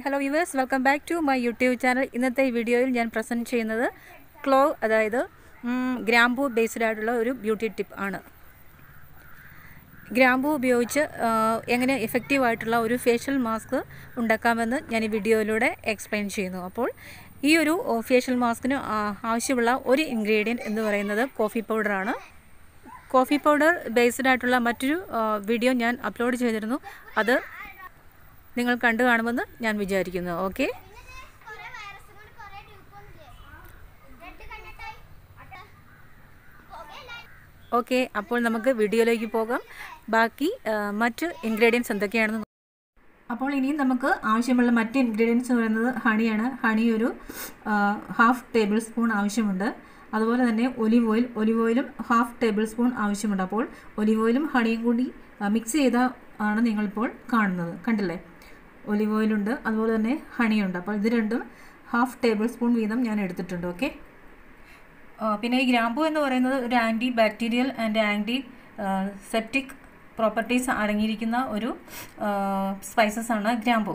hello viewers welcome back to my YouTube channel ഇന്നത്തെ ഈ വീഡിയോയിൽ ഞാൻ പ്രസൻറ്റ് ചെയ്യുന്നത് ക്ലോ അതായത് ഗ്രാമ്പൂ ബേസ്ഡ് ആയിട്ടുള്ള ഒരു ബ്യൂട്ടി ടിപ്പ് ആണ് ഗ്രാമ്പൂ ഉപയോഗിച്ച് ആ, എങ്ങനെ എഫക്റ്റീവ് ആയിട്ടുള്ള ഒരു ഫേഷ്യൽ മാസ്ക് ഉണ്ടാക്കാമെന്ന് ഞാൻ ഈ വീഡിയോയിലൂടെ എക്സ്പ്ലെയിൻ ചെയ്യുന്നു അപ്പോൾ ഈ ഒരു ഫേഷ്യൽ മാസ്കിന് ആ, ആവശ്യമുള്ള ഒരു ഇൻഗ്രീഡിയൻറ്റ് എന്ന് പറയുന്നത് കോഫി പൗഡറാണ് കോഫി പൗഡർ ബേസ്ഡ് ആയിട്ടുള്ള മറ്റൊരു ആ, വീഡിയോ ഞാൻ അപ്ലോഡ് ചെയ്തിരുന്നു അത് നിങ്ങൾ കണ്ടു കാണുമെന്ന് ഞാൻ വിചാരിക്കുന്നു ഓക്കെ കുറെ വൈറസും കൊണ്ട് കുറെ ട്യൂബൊന്നുമില്ലേ എന്നിട്ട് കണ്ടിട്ടായി അട്ട പുകയല്ല ഓക്കെ അപ്പോൾ നമുക്ക് വീഡിയോയിലേക്ക് പോകാം ബാക്കി ആ, മറ്റ് ഇൻഗ്രീഡിയൻസ് എന്തൊക്കെയാണെന്ന് നോ- അപ്പോൾ ഇനിയും നമുക്ക് ആവശ്യമുള്ള മറ്റ് ഇൻഗ്രീഡിയൻസ് എന്ന് പറയുന്നത് ഹണിയാണ് ഹണി ഒരു ഹാഫ് ടേബിൾ സ്പൂൺ ആവശ്യമുണ്ട് അതുപോലെ തന്നെ ഒലിവ് ഓയിൽ ഒലിവ് ഓയിലും ഹാഫ് ടേബിൾ സ്പൂൺ ആവശ്യമുണ്ട് അപ്പോൾ ഒലിവ് ഓയിലും ഹണിയും കൂടി മിക്സ് ചെയ്ത ആണ് നിങ്ങളിപ്പോൾ കാണുന്നത് കണ്ടില്ലേ ഒലിവ് ഓയിലുണ്ട് അതുപോലെ തന്നെ ഹണിയുണ്ട് അപ്പോൾ ഇത് രണ്ടും ഹാഫ് ടേബിൾ സ്പൂൺ വീതം ഞാൻ എടുത്തിട്ടുണ്ട് ഓക്കെ ആ, പിന്നെ ഈ ഗ്രാമ്പു എന്ന് പറയുന്നത് ഒരു antibacterial and antiseptic properties അടങ്ങിയിരിക്കുന്ന ഒരു സ്പൈസസ് ആണ് ഗ്രാമ്പു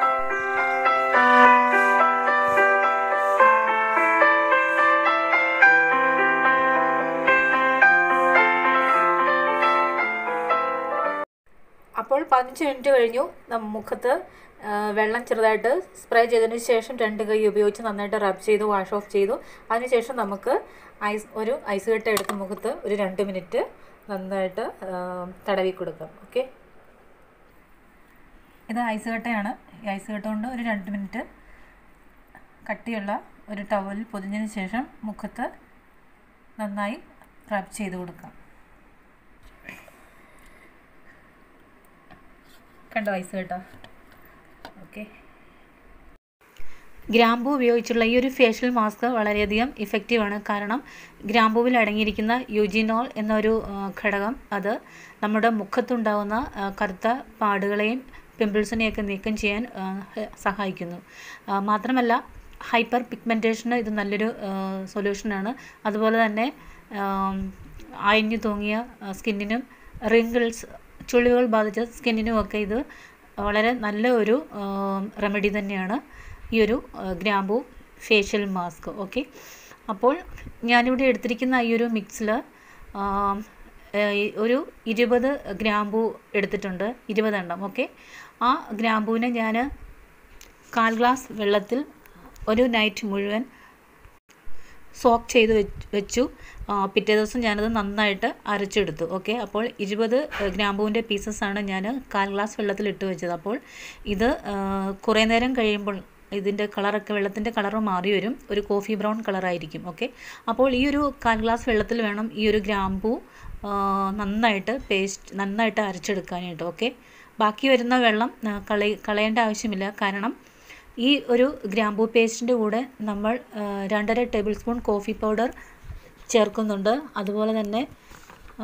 അപ്പോൾ പതിനഞ്ച് മിനിറ്റ് കഴിഞ്ഞു നം മുഖത്ത് ആ, വെള്ളം ചെറുതായിട്ട് സ്പ്രേ ചെയ്തതിന് ശേഷം രണ്ട് കൈ ഉപയോഗിച്ച് നന്നായിട്ട് റബ് ചെയ്തു വാഷ് ഓഫ് ചെയ്തു അതിനുശേഷം നമുക്ക് ഐസ് ഒരു ഐസ് കട്ട എടുത്ത് മുഖത്ത് ഒരു രണ്ട് മിനിറ്റ് നന്നായിട്ട് ആ, തടവി കൊടുക്കാം ഓക്കെ ഇത് ഐസ് കട്ടയാണ് ഈ ഐസ് കട്ട കൊണ്ട് ഒരു രണ്ട് മിനിറ്റ് കട്ടിയുള്ള ഒരു ടവലിൽ പൊതിഞ്ഞതിന് ശേഷം മുഖത്ത് നന്നായി റബ് ചെയ്ത് കൊടുക്കാം കണ്ടോ ഐസ് കേട്ടോ ഓക്കെ ഗ്രാമ്പൂ ഉപയോഗിച്ചുള്ള ഈ ഒരു ഫേഷ്യൽ മാസ്ക് വളരെയധികം ഇഫക്റ്റീവാണ് കാരണം ഗ്രാമ്പൂവിൽ അടങ്ങിയിരിക്കുന്ന യുജിനോൾ എന്നൊരു ആ, ഘടകം അത് നമ്മുടെ മുഖത്തുണ്ടാകുന്ന ആ, കറുത്ത പാടുകളെയും പിമ്പിൾസിനെയൊക്കെ നീക്കം ചെയ്യാൻ ആ, ഹെ- സഹായിക്കുന്നു ആ, മാത്രമല്ല ഹൈപ്പർ പിഗ്മെൻറ്റേഷന് ഇത് നല്ലൊരു സൊല്യൂഷനാണ് അതുപോലെ തന്നെ ആം, അയഞ്ഞു തൂങ്ങിയ ആ, സ്കിന്നിനും റിങ്കിൾസ് ചുളിവുകൾ ബാധിച്ച സ്കിന്നിനുമൊക്കെ ഇത് വളരെ നല്ല ഒരു റെമഡി തന്നെയാണ് ഈ ഒരു ആ, ഗ്രാമ്പൂ ഫേഷ്യൽ മാസ്ക് ഓക്കെ അപ്പോൾ ഞാനിവിടെ എടുത്തിരിക്കുന്ന ഈ ഒരു മിക്സിൽ ഒരു ഇരുപത് ഗ്രാമ്പൂ എടുത്തിട്ടുണ്ട് ഇരുപതെണ്ണം ഓക്കെ ആ ഗ്രാമ്പൂവിനെ ഞാൻ കാൽ ഗ്ലാസ് വെള്ളത്തിൽ ഒരു നൈറ്റ് മുഴുവൻ സോക്ക് ചെയ്ത് വെച്ച് വെച്ചു ആ, പിറ്റേ ദിവസം ഞാനത് നന്നായിട്ട് അരച്ചെടുത്തു ഓക്കെ അപ്പോൾ ഇരുപത് ഗ്രാമ്പൂവിൻ്റെ പീസസ്സാണ് ഞാൻ കാൽ ഗ്ലാസ് വെള്ളത്തിൽ ഇട്ട് വെച്ചത് അപ്പോൾ ഇത് ആ, കുറേ നേരം കഴിയുമ്പോൾ ഇതിൻ്റെ കളറൊക്കെ വെള്ളത്തിൻ്റെ കളറ് മാറി വരും ഒരു കോഫി ബ്രൗൺ കളറായിരിക്കും ഓക്കെ അപ്പോൾ ഈ ഒരു കാൽ ഗ്ലാസ് വെള്ളത്തിൽ വേണം ഈ ഒരു ഗ്രാമ്പൂ ആ, നന്നായിട്ട് പേസ്റ്റ് നന്നായിട്ട് അരച്ചെടുക്കാനായിട്ട് ഓക്കെ ബാക്കി വരുന്ന വെള്ളം ആ, കളയ കളയേണ്ട ആവശ്യമില്ല കാരണം ഈ ഒരു ഗ്രാമ്പൂ പേസ്റ്റിൻ്റെ കൂടെ നമ്മൾ ആ, രണ്ടര ടേബിൾ സ്പൂൺ കോഫി പൗഡർ ചേർക്കുന്നുണ്ട് അതുപോലെ തന്നെ ആ,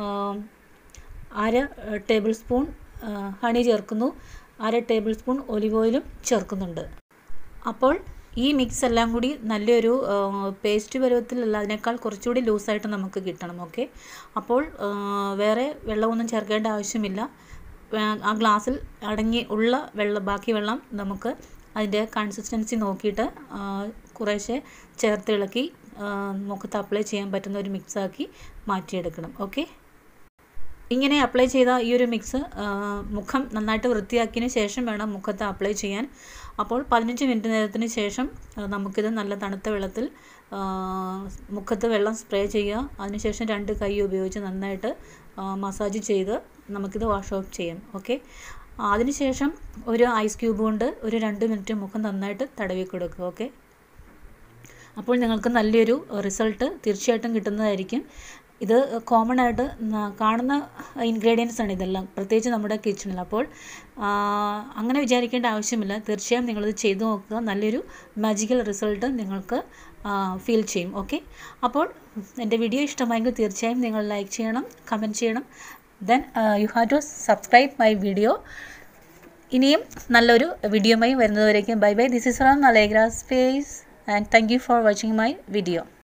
അര ടേബിൾ സ്പൂൺ ആ, ഹണി ചേർക്കുന്നു അര ടേബിൾ സ്പൂൺ ഒലിവ് ഓയിലും ചേർക്കുന്നുണ്ട് അപ്പോൾ ഈ മിക്സ് എല്ലാം കൂടി നല്ലൊരു പേസ്റ്റ് പരുവത്തിലല്ല അതിനേക്കാൾ കുറച്ചുകൂടി ലൂസായിട്ട് നമുക്ക് കിട്ടണം ഓക്കെ അപ്പോൾ ആ, വേറെ വെള്ളമൊന്നും ചേർക്കേണ്ട ആവശ്യമില്ല വേ- ആ ഗ്ലാസ്സിൽ അടങ്ങി ഉള്ള വെള്ളം ബാക്കി വെള്ളം നമുക്ക് അതിൻ്റെ കൺസിസ്റ്റൻസി നോക്കിയിട്ട് ആ, കുറേശ്ശെ ചേർത്ത് ഇളക്കി ആ, മുഖത്ത് അപ്ലൈ ചെയ്യാൻ പറ്റുന്ന ഒരു മിക്സാക്കി മാറ്റിയെടുക്കണം ഓക്കെ ഇങ്ങനെ അപ്ലൈ ചെയ്ത ഈ ഒരു മിക്സ് ആ, മുഖം നന്നായിട്ട് വൃത്തിയാക്കിയതിന് ശേഷം വേണം മുഖത്ത് അപ്ലൈ ചെയ്യാൻ അപ്പോൾ പതിനഞ്ച് മിനിറ്റ് നേരത്തിന് ശേഷം ആ, നമുക്കിത് നല്ല തണുത്ത വെള്ളത്തിൽ ആ, മുഖത്ത് വെള്ളം സ്പ്രേ ചെയ്യുക അതിനുശേഷം രണ്ട് കൈ ഉപയോഗിച്ച് നന്നായിട്ട് മസാജ് ചെയ്ത് നമുക്കിത് വാഷ് ഓഫ് ചെയ്യാം ഓക്കെ അതിനുശേഷം ഒരു ഐസ് ക്യൂബ് കൊണ്ട് ഒരു രണ്ട് മിനിറ്റ് മുഖം നന്നായിട്ട് തടവി കൊടുക്കുക ഓക്കെ അപ്പോൾ നിങ്ങൾക്ക് നല്ലൊരു റിസൾട്ട് തീർച്ചയായിട്ടും കിട്ടുന്നതായിരിക്കും ഇത് കോമൺ ആയിട്ട് ന- കാണുന്ന ഇൻഗ്രീഡിയൻസ് ആണ് ഇതെല്ലാം പ്രത്യേകിച്ച് നമ്മുടെ കിച്ചണിൽ അപ്പോൾ ആ, അങ്ങനെ വിചാരിക്കേണ്ട ആവശ്യമില്ല തീർച്ചയായും നിങ്ങളിത് ചെയ്തു നോക്കുക നല്ലൊരു മാജിക്കൽ റിസൾട്ട് നിങ്ങൾക്ക് ഫീൽ ചെയ്യും ഓക്കെ അപ്പോൾ എൻ്റെ വീഡിയോ ഇഷ്ടമായെങ്കിൽ തീർച്ചയായും നിങ്ങൾ ലൈക്ക് ചെയ്യണം കമൻറ്റ് ചെയ്യണം then you have to subscribe my video ഇനിയും നല്ലൊരു വീഡിയോയുമായി വരുന്നതുവരേക്കും bye bye this is from നലേഗ്ര space and thank you for watching my video